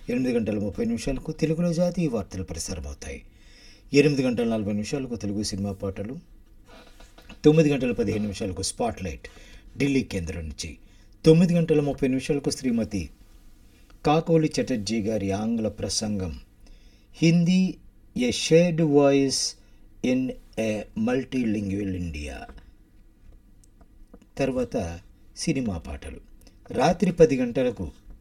ఎనిమిది గంటల ముప్పై నిమిషాలకు తెలుగులో జాతీయ వార్తలు ప్రసారమవుతాయి ఎనిమిది గంటల నలభై నిమిషాలకు తెలుగు సినిమా పాటలు తొమ్మిది గంటల పదిహేను నిమిషాలకు స్పాట్ లైట్ ఢిల్లీ కేంద్రం నుంచి తొమ్మిది గంటల ముప్పై నిమిషాలకు శ్రీమతి కాకోలి చటర్జీ గారి ఆంగ్ల ప్రసంగం Hindi a shared voice in a multilingual India తర్వాత సినిమా పాటలు రాత్రి పది గంటలకు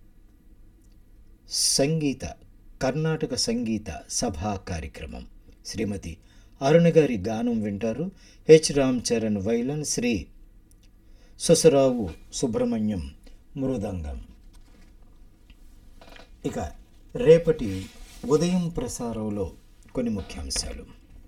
సంగీత కర్ణాటక సంగీత సభా కార్యక్రమం శ్రీమతి అరుణ గారి గానం వింటారు హెచ్ రామ్ చరణ్ వైలన్ శ్రీ సుసరావు సుబ్రహ్మణ్యం మృదంగం ఇక రేపటి ఉదయం ప్రసారంలో కొన్ని ముఖ్యాంశాలు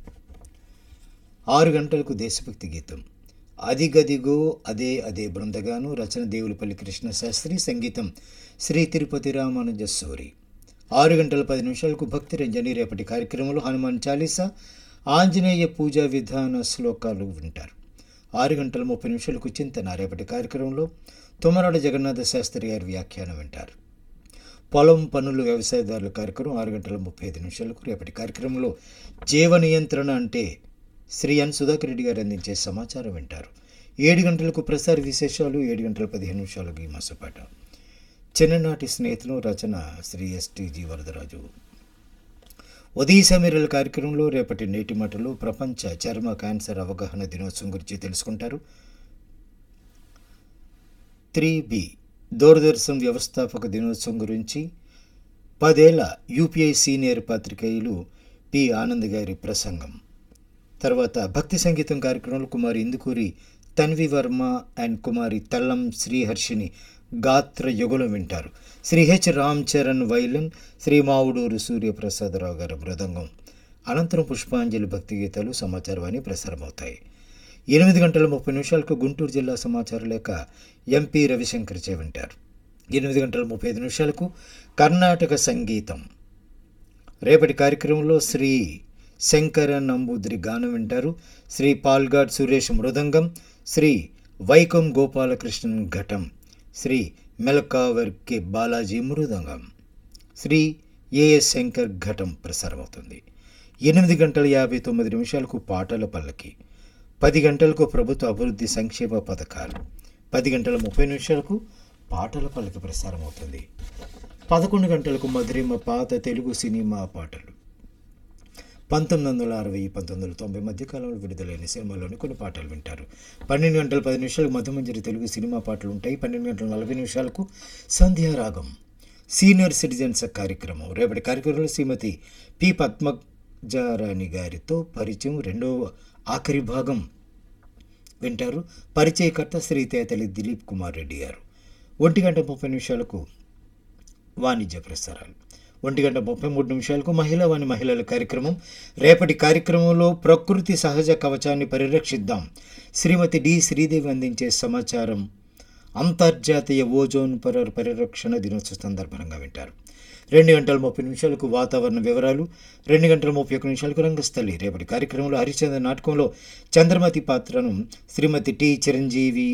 ఆరు గంటలకు దేశభక్తి గీతం అదిగదిగో అదే అదే బృందగాను రచన దేవులపల్లి కృష్ణశాస్త్రి సంగీతం శ్రీ తిరుపతి రామానుజ సూరి ఆరు గంటల పది నిమిషాలకు భక్తి రంజని రేపటి కార్యక్రమంలో హనుమాన్ చాలీసా ఆంజనేయ పూజా విధాన శ్లోకాలు వింటారు ఆరు గంటల ముప్పై నిమిషాలకు చింతన రేపటి కార్యక్రమంలో తుమ్మరాడ జగన్నాథ శాస్త్రి గారి వ్యాఖ్యానం వింటారు పొలం పనులు వ్యవసాయదారుల కార్యక్రమం ఆరు గంటల ముప్పై ఐదు నిమిషాలకు రేపటి కార్యక్రమంలో జీవ నియంత్రణ అంటే శ్రీ ఎన్ సుధాకర్ రెడ్డి గారు అందించే సమాచారం వింటారు ఏడు గంటలకు ప్రసార విశేషాలు ఏడు గంటల పదిహేను నిమిషాలకు ఈ మాసపాట చిన్ననాటి స్నేహితులు రచన శ్రీ ఎస్టీజీ వరదరాజు ఉదయ సమీరల కార్యక్రమంలో రేపటి నేటి మాటలు ప్రపంచ చర్మ క్యాన్సర్ అవగాహన దినోత్సవం గురించి తెలుసుకుంటారు త్రీ బి దూరదర్శన్ వ్యవస్థాపక దినోత్సవం గురించి పదేళ్ల యూపీఐ సీనియర్ పాత్రికేయులు పి ఆనంద్ గారి ప్రసంగం తర్వాత భక్తి సంగీతం కార్యక్రమంలో కుమారి ఇందుకూరి తన్వి వర్మ అండ్ కుమారి తల్లం శ్రీహర్షిని గాత్ర యుగలం వింటారు శ్రీ హెచ్ రామ్ చరణ్ వైలన్ శ్రీ మావుడూరు సూర్యప్రసాదరావు గారి మృదంగం అనంతరం పుష్పాంజలి భక్తి గీతాలు సమాచారవాణి ప్రసారమవుతాయి ఎనిమిది గంటల ముప్పై నిమిషాలకు గుంటూరు జిల్లా సమాచార లేఖ ఎంపీ రవిశంకర్ చే వింటారు ఎనిమిది గంటల ముప్పై ఐదు నిమిషాలకు కర్ణాటక సంగీతం రేపటి కార్యక్రమంలో శ్రీ శంకర నంబూద్రి గానం వింటారు శ్రీ పాల్గాడ్ సురేష్ మృదంగం శ్రీ వైకం గోపాలకృష్ణన్ ఘటం శ్రీ మెలకావర్ కె బాలాజీ మృదంగం శ్రీ ఏఎస్ శంకర్ ఘటం ప్రసారమవుతుంది ఎనిమిది గంటల యాభై తొమ్మిది నిమిషాలకు పాటల పల్లకి పది గంటలకు ప్రభుత్వ అభివృద్ధి సంక్షేమ పథకాలు పది గంటల ముప్పై నిమిషాలకు పాటల పల్లకి ప్రసారమవుతుంది పదకొండు గంటలకు మధురిమ పాత తెలుగు సినిమా పాటలు పంతొమ్మిది వందల అరవై పంతొమ్మిది వందల తొంభై మధ్యకాలంలో విడుదలైన సినిమాలోని కొన్ని పాటలు వింటారు పన్నెండు గంటల పది నిమిషాలకు మధ్యమంజరి తెలుగు సినిమా పాటలు ఉంటాయి పన్నెండు గంటల నలభై నిమిషాలకు సంధ్యారాగం సీనియర్ సిటిజన్స్ కార్యక్రమం రేపటి కార్యక్రమంలో శ్రీమతి పి పద్మజారాణి గారితో పరిచయం రెండవ ఆఖరి భాగం వింటారు పరిచయకర్త శ్రీ తేతలి దిలీప్ కుమార్ రెడ్డి గారు ఒంటి గంట ముప్పై నిమిషాలకు వాణిజ్య ప్రసారాలు ఒంటి గంట ముప్పై మూడు నిమిషాలకు మహిళా వాణి మహిళల కార్యక్రమం రేపటి కార్యక్రమంలో ప్రకృతి సహజ కవచాన్ని పరిరక్షిద్దాం శ్రీమతి డి శ్రీదేవి అందించే సమాచారం అంతర్జాతీయ ఓజోన్ పర పరిరక్షణ దినోత్సవ సందర్భంగా వింటారు రెండు గంటల ముప్పై నిమిషాలకు వాతావరణ వివరాలు రెండు గంటల ముప్పై ఒక్క నిమిషాలకు రంగస్థలి రేపటి కార్యక్రమంలో హరిచంద్ర నాటకంలో చంద్రమతి పాత్రను శ్రీమతి టి చిరంజీవి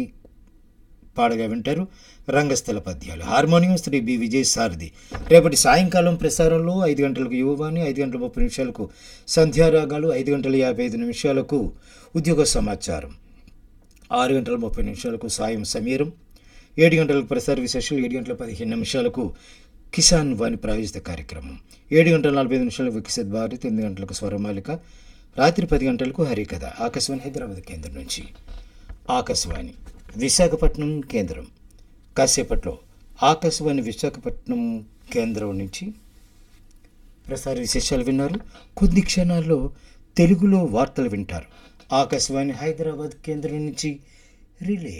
పాడగా వింటారు రంగస్థల పద్యాలు హార్మోనియం శ్రీ బి విజయ్ సారథి రేపటి సాయంకాలం ప్రసారంలో ఐదు గంటలకు యువవాణి ఐదు గంటల ముప్పై నిమిషాలకు సంధ్యారాగాలు ఐదు గంటల యాభై ఐదు నిమిషాలకు ఉద్యోగ సమాచారం ఆరు గంటల ముప్పై నిమిషాలకు సాయం సమీరం ఏడు గంటలకు ప్రసార విశేషాలు ఏడు గంటల పదిహేను నిమిషాలకు కిసాన్ వాణి ప్రాయోజిత కార్యక్రమం ఏడు గంటల నలభై ఐదు నిమిషాలకు వికసిత్ భారత్ ఎనిమిది గంటలకు స్వరమాలిక రాత్రి పది గంటలకు హరికథ ఆకాశవాణి హైదరాబాద్ కేంద్రం నుంచి ఆకాశవాణి విశాఖపట్నం కేంద్రం కాసేపట్లో ఆకాశవాణి విశాఖపట్నం కేంద్రం నుంచి ప్రసార విశేషాలు విన్నారు కొద్ది క్షణాల్లో తెలుగులో వార్తలు వింటారు ఆకాశవాణి హైదరాబాద్ కేంద్రం నుంచి రిలే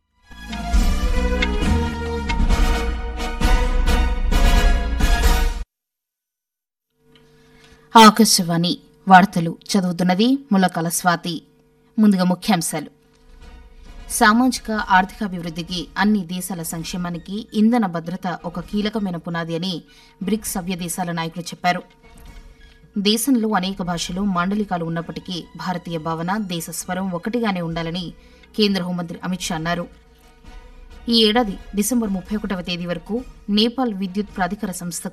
ఆకాశవాణి వార్తలు చదువుతున్నది ములకల స్వాతి ముందుగా ముఖ్యాంశాలు సామాజిక ఆర్థికాభివృద్ధికి అన్ని దేశాల సంక్షేమానికి ఇంధన భద్రత ఒక కీలకమైన పునాది అని బ్రిక్స్ సభ్య దేశాల నాయకులు చెప్పారు దేశంలో అనేక భాషలు మాండలికాలు ఉన్నప్పటికీ భారతీయ భావన దేశ స్వరం ఒకటిగానే ఉండాలని కేంద్ర హోంమంత్రి అమిత్ షా అన్నారు ఈ ఏడాది డిసెంబర్ ముప్పై ఒకటవ తేదీ వరకు నేపాల్ విద్యుత్ ప్రాధికార సంస్థ